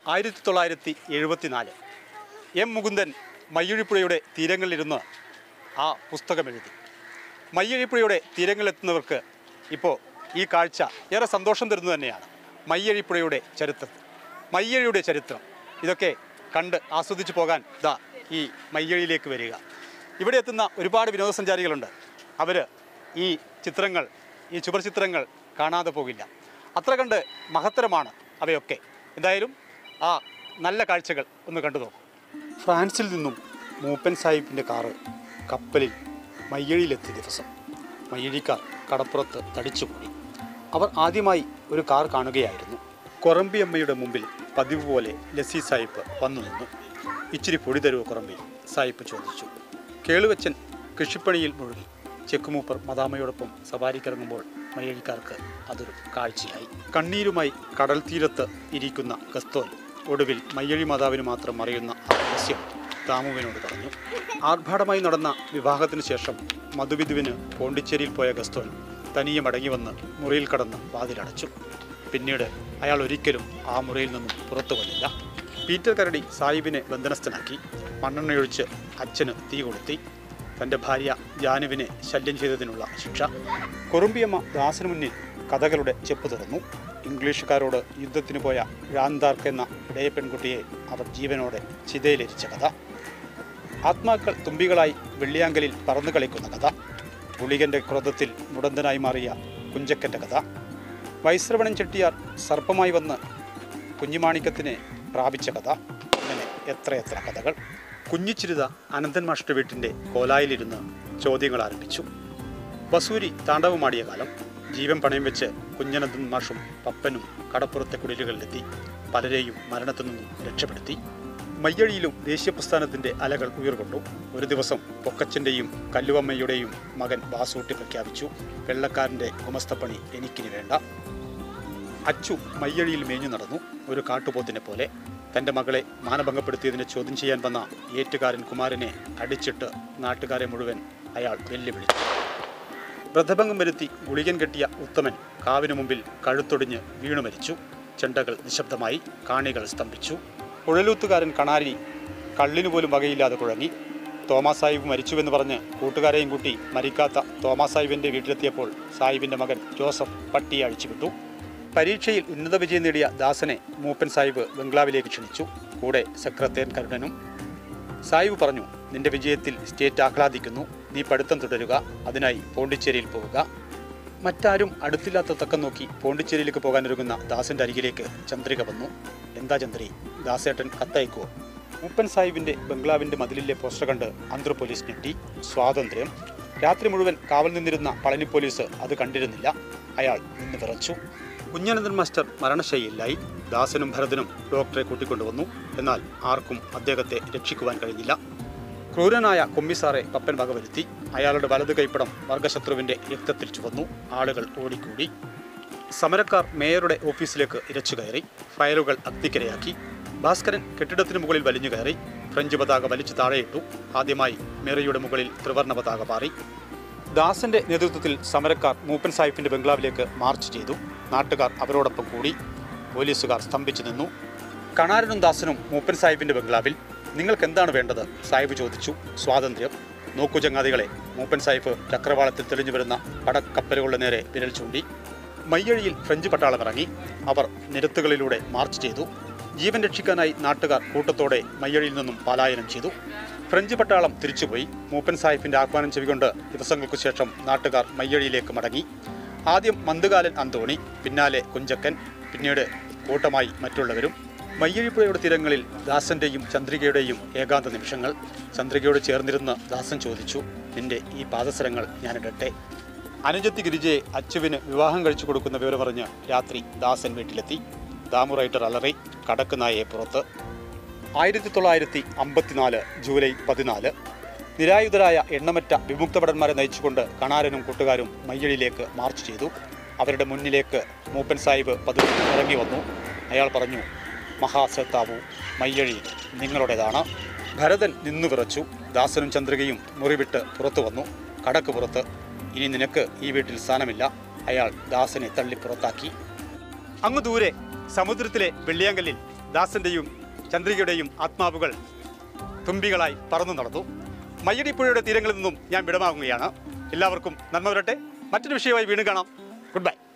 ആയിരത്തി തൊള്ളായിരത്തി എഴുപത്തിനാല് എം മുകുന്ദൻ മയ്യഴിപ്പുഴയുടെ തീരങ്ങളിലിരുന്ന് ആ പുസ്തകം എഴുതി മയ്യഴിപ്പുഴയുടെ തീരങ്ങളിലെത്തുന്നവർക്ക് ഇപ്പോൾ ഈ കാഴ്ച ഏറെ സന്തോഷം തരുന്നു തന്നെയാണ് മയ്യഴിപ്പുഴയുടെ ചരിത്രം മയ്യഴിയുടെ ചരിത്രം ഇതൊക്കെ കണ്ട് ആസ്വദിച്ചു പോകാൻ ദാ ഈ മയ്യഴിയിലേക്ക് വരിക ഇവിടെ എത്തുന്ന ഒരുപാട് വിനോദസഞ്ചാരികളുണ്ട് അവർ ഈ ചിത്രങ്ങൾ ഈ ചുവർ ചിത്രങ്ങൾ കാണാതെ പോകില്ല അത്ര കണ്ട് മഹത്തരമാണ് അവയൊക്കെ എന്തായാലും ആ നല്ല കാഴ്ചകൾ ഒന്ന് കണ്ടു നോക്കും ഫ്രാൻസിൽ നിന്നും മൂപ്പൻ സാഹിബിൻ്റെ കാറ് കപ്പലിൽ മയ്യഴിയിലെത്തിയ ദിവസം മയ്യഴിക്കാർ കടപ്പുറത്ത് തടിച്ചുകൂടി അവർ ആദ്യമായി ഒരു കാർ കാണുകയായിരുന്നു കൊറമ്പിയമ്മയുടെ മുമ്പിൽ പതിവ് പോലെ ലസ്സി സാഹിബ് വന്നു നിന്നു ഇച്ചിരി പൊടി തരുവോ കൊറമ്പി സാഹിബ് ചോദിച്ചു കേളുവച്ചൻ കൃഷിപ്പണിയിൽ മുഴുകി ചെക്കുമൂപ്പർ മദാമയോടൊപ്പം സവാരിക്കിറങ്ങുമ്പോൾ മയ്യഴിക്കാർക്ക് അതൊരു കാഴ്ചയായി കണ്ണീരുമായി കടൽ തീരത്ത് ഇരിക്കുന്ന ഗസ്തോൻ ഒടുവിൽ മയ്യഴി മാതാവിന് മാത്രം അറിയുന്ന ആ രഹസ്യം ദാമുവിനോട് പറഞ്ഞു ആർഭാടമായി നടന്ന വിവാഹത്തിന് ശേഷം മധുവിധുവിന് പോണ്ടിച്ചേരിയിൽ പോയ ഗസ്തോൻ തനിയെ മടങ്ങി വന്ന് മുറിയിൽ കടന്ന് വാതിലടച്ചു പിന്നീട് അയാൾ ഒരിക്കലും ആ മുറിയിൽ നിന്നും പുറത്തു വന്നില്ല പീറ്റർ കരടി സാഹിബിനെ ബന്ധനസ്ഥനാക്കി മണ്ണെണ്ണയൊഴിച്ച് അച്ഛന് തീ കൊളുത്തി തൻ്റെ ഭാര്യ ജാനുവിനെ ശല്യം ചെയ്തതിനുള്ള ശിക്ഷ കുറുമ്പിയമ്മ ദാസിന് മുന്നിൽ കഥകളുടെ ചെപ്പ് തുറന്നു ഇംഗ്ലീഷുകാരോട് യുദ്ധത്തിന് പോയ ഴാന്താർക്ക് എന്ന ഇടയ പെൺകുട്ടിയെ അവർ ജീവനോടെ ചിതയിലെരിച്ച കഥ ആത്മാക്കൾ തുമ്പികളായി വെള്ളിയാങ്കലിൽ പറന്നു കളിക്കുന്ന കഥ ഗുളികൻ്റെ ക്രോധത്തിൽ മുടന്തനായി മാറിയ കുഞ്ചക്കൻ്റെ കഥ വൈശ്രവണൻ ചെട്ടിയാർ സർപ്പമായി വന്ന് കുഞ്ഞുമാണിക്കത്തിനെ പ്രാപിച്ച കഥ അങ്ങനെ എത്രയെത്ര കഥകൾ കുഞ്ഞിച്ചിരുത അനന്തൻ മാഷ്ട വീട്ടിൻ്റെ കോലായിലിരുന്ന് ചോദ്യങ്ങൾ ആരംഭിച്ചു വസൂരി താണ്ഡവമാടിയ കാലം ജീവൻ പണയം വെച്ച് കുഞ്ഞനന്ദൻ മാഷും പപ്പനും കടപ്പുറത്തെ കുടിലുകളിലെത്തി പലരെയും മരണത്തു നിന്നും രക്ഷപ്പെടുത്തി മയ്യഴിയിലും ദേശീയ പ്രസ്ഥാനത്തിൻ്റെ അലകൾ ഉയർകൊണ്ടു ഒരു ദിവസം പൊക്കച്ചൻ്റെയും കല്ലുവമ്മയുടെയും മകൻ വാസൂട്ടി പ്രഖ്യാപിച്ചു വെള്ളക്കാരൻ്റെ ഗുമസ്തപ്പണി എനിക്കിനി വേണ്ട അച്ചു മയ്യഴിയിൽ മേഞ്ഞു നടന്നു ഒരു കാട്ടുപോത്തിനെ പോലെ തൻ്റെ മകളെ മാനഭംഗപ്പെടുത്തിയതിനെ ചോദ്യം ചെയ്യാൻ വന്ന ഏറ്റുകാരൻ കുമാരനെ അടിച്ചിട്ട് നാട്ടുകാരെ മുഴുവൻ അയാൾ വെല്ലുവിളിച്ചു വ്രതഭംഗം വരുത്തി ഗുളികൻ കെട്ടിയ ഉത്തമൻ കാവിനു മുമ്പിൽ കഴുത്തൊടിഞ്ഞ് വീണു മരിച്ചു ചെണ്ടകൾ നിശബ്ദമായി കാണികൾ സ്തംഭിച്ചു കുഴലൂത്തുകാരൻ കണാരി കള്ളിനു പോലും വകയില്ലാതെ കുഴങ്ങി തോമസ് സാഹിബ് മരിച്ചുവെന്ന് പറഞ്ഞ് കൂട്ടുകാരെയും കൂട്ടി മരിക്കാത്ത തോമസ് സാഹിബിൻ്റെ വീട്ടിലെത്തിയപ്പോൾ സാഹിബിൻ്റെ മകൻ ജോസഫ് പട്ടിയെ അഴിച്ചുവിട്ടു പരീക്ഷയിൽ ഉന്നത വിജയം നേടിയ ദാസനെ മൂപ്പൻ സാഹിബ് ബംഗ്ലാവിലേക്ക് ക്ഷണിച്ചു കൂടെ സെക്രട്ടേറിയൻ കരുണനും സാഹിബ് പറഞ്ഞു നിന്റെ വിജയത്തിൽ സ്റ്റേറ്റ് ആഹ്ലാദിക്കുന്നു നീ പഠിത്തം തുടരുക അതിനായി പോണ്ടിച്ചേരിയിൽ പോവുക മറ്റാരും അടുത്തില്ലാത്ത തക്കം നോക്കി പോണ്ടിച്ചേരിയിലേക്ക് പോകാനൊരുങ്ങുന്ന ദാസന്റെ അരികിലേക്ക് ചന്ദ്രിക വന്നു എന്താ ചന്ദ്രി ദാസേട്ടൻ കത്തയക്കുവോ മൂപ്പൻ സാഹിബിന്റെ ബംഗ്ലാവിന്റെ മതിലിലെ പോസ്റ്റർ കണ്ട് അന്തർ പോലീസ് ഞെട്ടി സ്വാതന്ത്ര്യം രാത്രി മുഴുവൻ കാവൽ നിന്നിരുന്ന പളനി പോലീസ് അത് കണ്ടിരുന്നില്ല അയാൾ നിന്ന് വിറച്ചു കുഞ്ഞനന്ദൻ മാസ്റ്റർ മരണശൈലിയിലായി ദാസനും ഭരതനും ഡോക്ടറെ കൂട്ടിക്കൊണ്ടുവന്നു എന്നാൽ ആർക്കും അദ്ദേഹത്തെ രക്ഷിക്കുവാൻ കഴിഞ്ഞില്ല ക്രൂരനായ കൊമ്മിസാറെ പപ്പൻ വകവരുത്തി അയാളുടെ വലത് കൈപ്പടം വർഗശത്രുവിന്റെ രക്തത്തിൽ ചുവന്നു ആളുകൾ ഓടിക്കൂടി സമരക്കാർ മേയറുടെ ഓഫീസിലേക്ക് ഇരച്ചു കയറി ഫയലുകൾ അഗ്നിക്കിരയാക്കി ഭാസ്കരൻ കെട്ടിടത്തിന് മുകളിൽ വലിഞ്ഞു കയറി ഫ്രഞ്ച് പതാക വലിച്ചു താഴെയിട്ടു ആദ്യമായി മേറിയുടെ മുകളിൽ ത്രിവർണ പതാക പാറി ദാസന്റെ നേതൃത്വത്തിൽ സമരക്കാർ മൂപ്പൻ സാഹിബിന്റെ ബംഗ്ലാവിലേക്ക് മാർച്ച് ചെയ്തു നാട്ടുകാർ അവരോടൊപ്പം കൂടി പോലീസുകാർ സ്തംഭിച്ചു നിന്നു കണാരനും ദാസനും മൂപ്പൻ സാഹിബിന്റെ ബംഗ്ലാവിൽ നിങ്ങൾക്ക് എന്താണ് വേണ്ടത് സാഹിബ് ചോദിച്ചു സ്വാതന്ത്ര്യം നോക്കൂ ചങ്ങാതികളെ മൂപ്പൻ സാഹിബ് ചക്രവാളത്തിൽ തെളിഞ്ഞു വരുന്ന പടക്കപ്പലുകളുടെ നേരെ വിരൽ ചൂണ്ടി മയ്യഴിയിൽ ഫ്രഞ്ച് പട്ടാളം ഇറങ്ങി അവർ നിരത്തുകളിലൂടെ മാർച്ച് ചെയ്തു ജീവൻ രക്ഷിക്കാനായി നാട്ടുകാർ കൂട്ടത്തോടെ മയ്യഴിയിൽ നിന്നും പലായനം ചെയ്തു ഫ്രഞ്ച് പട്ടാളം തിരിച്ചുപോയി മൂപ്പൻ സാഹിബിന്റെ ആഹ്വാനം ചെവികൊണ്ട് ദിവസങ്ങൾക്കു ശേഷം നാട്ടുകാർ മയ്യഴിയിലേക്ക് മടങ്ങി ആദ്യം മന്ദുകാലൻ അന്തോണി പിന്നാലെ കുഞ്ചക്കൻ പിന്നീട് കൂട്ടമായി മറ്റുള്ളവരും മയ്യഴിപ്പുഴയുടെ തീരങ്ങളിൽ ദാസന്റെയും ചന്ദ്രികയുടെയും ഏകാന്ത നിമിഷങ്ങൾ ചന്ദ്രികയോട് ചേർന്നിരുന്ന് ദാസൻ ചോദിച്ചു നിന്റെ ഈ പാദസരങ്ങൾ ഞാനിടട്ടെ അനുജത്തി ഗിരിജയെ അച്ചുവിന് വിവാഹം കഴിച്ചു കൊടുക്കുന്ന വിവരമറിഞ്ഞ് രാത്രി ദാസൻ വീട്ടിലെത്തി ദാമു റൈറ്റർ അലറി കടക്കുനായെ പുറത്ത് ആയിരത്തി തൊള്ളായിരത്തി അമ്പത്തിനാല് ജൂലൈ പതിനാല് നിരായുധരായ എണ്ണമറ്റ വിമുക്തഭടന്മാരെ നയിച്ചുകൊണ്ട് കണാരനും കൂട്ടുകാരും മയ്യഴിയിലേക്ക് മാർച്ച് ചെയ്തു അവരുടെ മുന്നിലേക്ക് മൂപ്പൻ സാഹിബ് പതിവ് ഇറങ്ങി വന്നു അയാൾ പറഞ്ഞു മഹാശ്രത്താവു മയ്യഴി നിങ്ങളുടേതാണ് ഭരതൻ നിന്നു വിറച്ചു ദാസനും ചന്ദ്രികയും മുറിവിട്ട് പുറത്തു വന്നു കടക്ക് പുറത്ത് ഇനി നിനക്ക് ഈ വീട്ടിൽ സ്ഥാനമില്ല അയാൾ ദാസനെ തള്ളി പുറത്താക്കി അങ്ങ് ദൂരെ സമുദ്രത്തിലെ വെള്ളിയാങ്കല്ലിൽ ദാസൻ്റെയും ചന്ദ്രികയുടെയും ആത്മാവുകൾ തുമ്പികളായി പറന്നു നടന്നു മയ്യടിപ്പുഴയുടെ തീരങ്ങളിൽ നിന്നും ഞാൻ വിടമാകുകയാണ് എല്ലാവർക്കും നന്മ വരട്ടെ മറ്റൊരു വിഷയമായി വീണ്ടും കാണാം ഗുഡ് ബൈ